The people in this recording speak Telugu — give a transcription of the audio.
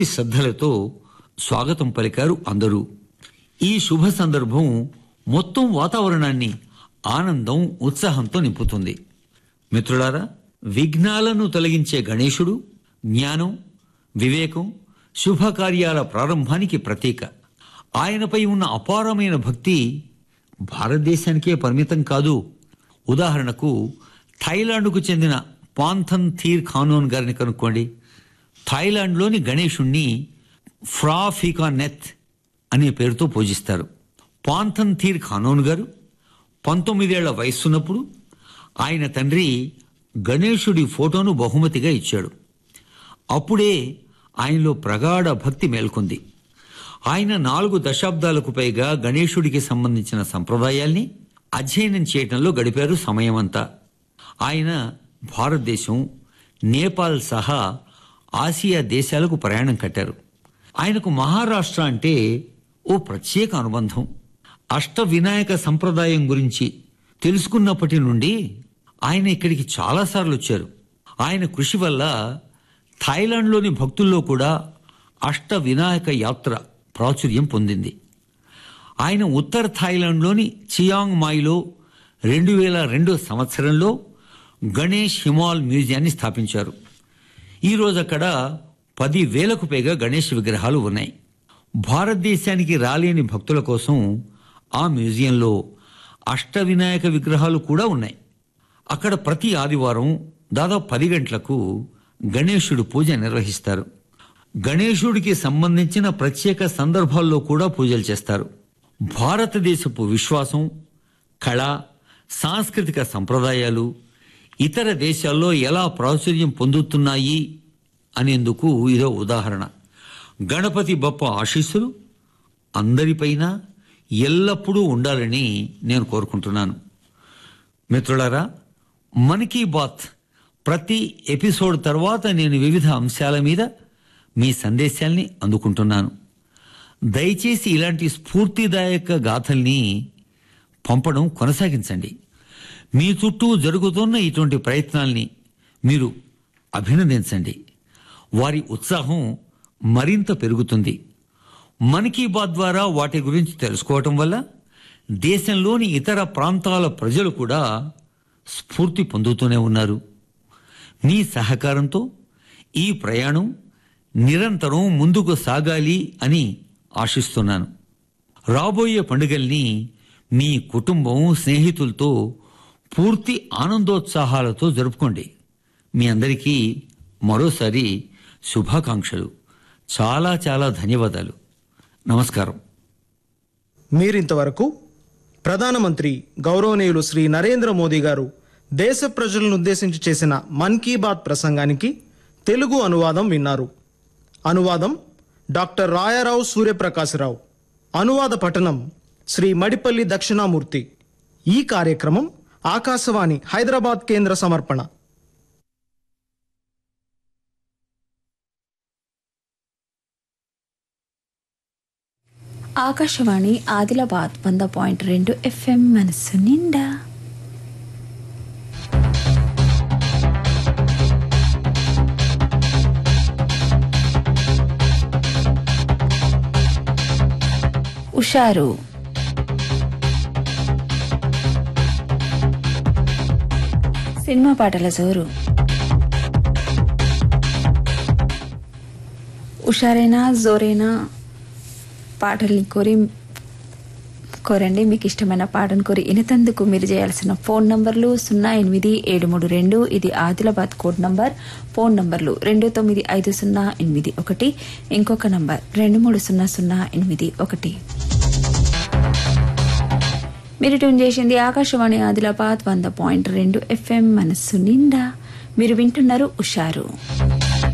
శ్రద్ధలతో స్వాగతం పలికారు అందరూ ఈ శుభ సందర్భం మొత్తం వాతావరణాన్ని ఆనందం ఉత్సాహంతో నింపుతుంది మిత్రులారా విఘ్నాలను తొలగించే గణేశుడు జ్ఞానం వివేకం శుభకార్యాల ప్రారంభానికి ప్రతీక ఆయనపై ఉన్న అపారమైన భక్తి భారతదేశానికే పరిమితం కాదు ఉదాహరణకు థాయిలాండ్కు చెందిన పాంథన్ థీర్ ఖానోన్ గారిని కనుక్కోండి థాయిలాండ్లోని గణేశుణ్ణి ఫ్రాఫికా నెత్ అనే పేరుతో పూజిస్తారు పాంథన్ థీర్ ఖానోన్ గారు పంతొమ్మిదేళ్ల వయస్సున్నప్పుడు ఆయన తండ్రి గణేశుడి ఫోటోను బహుమతిగా ఇచ్చాడు అప్పుడే ఆయనలో ప్రగాఢ భక్తి మేల్కొంది ఆయన నాలుగు దశాబ్దాలకు పైగా గణేశుడికి సంబంధించిన సంప్రదాయాల్ని అధ్యయనం చేయటంలో గడిపారు సమయమంతా ఆయన భారతదేశం నేపాల్ సహా ఆసియా దేశాలకు ప్రయాణం కట్టారు ఆయనకు మహారాష్ట్ర అంటే ఓ ప్రత్యేక అనుబంధం అష్ట వినాయక సంప్రదాయం గురించి తెలుసుకున్నప్పటి నుండి ఆయన ఇక్కడికి చాలాసార్లు వచ్చారు ఆయన కృషి వల్ల థాయిలాండ్లోని భక్తుల్లో కూడా అష్ట వినాయక యాత్ర ప్రాచుర్యం పొందింది ఆయన ఉత్తర థాయిలాండ్లోని చియాంగ్ మాయిలో రెండు వేల రెండో సంవత్సరంలో గణేష్ హిమాల్ మ్యూజియాన్ని స్థాపించారు ఈరోజు అక్కడ పది వేలకు పైగా గణేష్ విగ్రహాలు ఉన్నాయి భారతదేశానికి రాలేని భక్తుల కోసం ఆ మ్యూజియంలో అష్ట వినాయక విగ్రహాలు కూడా ఉన్నాయి అక్కడ ప్రతి ఆదివారం దాదాపు పది గంటలకు గణేశుడు పూజ నిర్వహిస్తారు గణేశుడికి సంబంధించిన ప్రత్యేక సందర్భాల్లో కూడా పూజలు చేస్తారు భారతదేశపు విశ్వాసం కళ సాంస్కృతిక సంప్రదాయాలు ఇతర దేశాల్లో ఎలా ప్రాచుర్యం పొందుతున్నాయి అనేందుకు ఇదో ఉదాహరణ గణపతి బప్ప ఆశీస్సులు అందరిపైన ఎల్లప్పుడూ ఉండాలని నేను కోరుకుంటున్నాను మిత్రులారా మన్ కీ బాత్ ప్రతి ఎపిసోడ్ తర్వాత నేను వివిధ అంశాల మీద మీ సందేశాల్ని అందుకుంటున్నాను దయచేసి ఇలాంటి స్ఫూర్తిదాయక గాథల్ని పంపడం కొనసాగించండి మీ చుట్టూ జరుగుతున్న ఇటువంటి ప్రయత్నాల్ని మీరు అభినందించండి వారి ఉత్సాహం మరింత పెరుగుతుంది మన్ కీ బాత్ ద్వారా వాటి గురించి తెలుసుకోవటం వల్ల దేశంలోని ఇతర ప్రాంతాల ప్రజలు కూడా స్ఫూర్తి పొందుతూనే ఉన్నారు మీ సహకారంతో ఈ ప్రయాణం నిరంతరం ముందుకు సాగాలి అని ఆశిస్తున్నాను రాబోయే పండుగల్ని మీ కుటుంబం స్నేహితులతో పూర్తి ఆనందోత్సాహాలతో జరుపుకోండి మీ అందరికీ మరోసారి శుభాకాంక్షలు చాలా చాలా ధన్యవాదాలు నమస్కారం మీరింతవరకు ప్రధానమంత్రి గౌరవనీయులు శ్రీ నరేంద్ర మోదీ గారు దేశ ప్రజలను ఉద్దేశించి చేసిన మన్ కీ బాత్ ప్రసంగానికి తెలుగు అనువాదం విన్నారు అనువాదం డాక్టర్ రాయారావు సూర్యప్రకాశరావు అనువాద పఠనం శ్రీ మడిపల్లి దక్షిణామూర్తి ఈ కార్యక్రమం ఆకాశవాణి హైదరాబాద్ కేంద్ర సమర్పణ ఆకాశవాణి ఆదిలాబాద్ వంద పాయింట్ రెండు ఎఫ్ఎం మనస్సు నిండా ఉషారు సినిమా పాటల జోరు ఉషారైనా జోరైనా పాటల్ని కోరి కోరండి మీకు ఇష్టమైన పాటను కోరి ఇనతందుకు మీరు చేయాల్సిన ఫోన్ నంబర్లు సున్నా ఎనిమిది ఏడు మూడు రెండు ఇది ఆదిలాబాద్ కోడ్ నంబర్ ఫోన్ నంబర్లు రెండు తొమ్మిది ఐదు సున్నా ఎనిమిది ఒకటి ఇంకొక నంబర్ రెండు మూడు సున్నా సున్నా ఎనిమిది ఒకటి మీరు ట్యూన్ చేసింది ఆకాశవాణి ఆదిలాబాద్ వంద పాయింట్ రెండు ఎఫ్ఎం మనస్సు నిండా మీరు వింటున్నారు ఉషారు